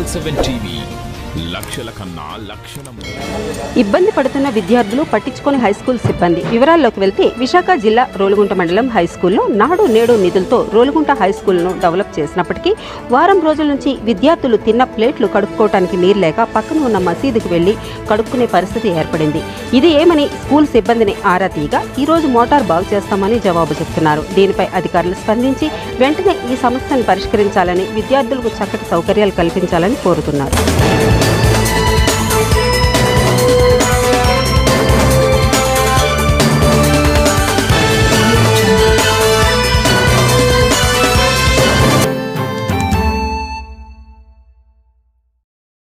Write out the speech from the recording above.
seven TV లక్షల కన్నా లక్షల ఇబ్బంది పడుతున్న విద్యార్థులు పట్టించుకొని హైస్కూల్ సిబ్బంది వివరాల్లోకి వెళ్తే విశాఖ జిల్లా రోలుగుంట మండలం హైస్కూల్లో నాడు నేడు నిధులతో రోలుగుంట హైస్కూల్ను డెవలప్ చేసినప్పటికీ వారం రోజుల నుంచి విద్యార్థులు తిన్న ప్లేట్లు కడుక్కోవటానికి నీరు లేక పక్కన ఉన్న మసీదుకు వెళ్లి కడుక్కునే పరిస్థితి ఏర్పడింది ఇది ఏమని స్కూల్ సిబ్బందిని ఆరా తీయగా ఈ రోజు మోటార్ బాగు చేస్తామని జవాబు చెప్తున్నారు దీనిపై అధికారులు స్పందించి వెంటనే ఈ సమస్యను పరిష్కరించాలని విద్యార్థులకు చక్కటి సౌకర్యాలు కల్పించాలని కోరుతున్నారు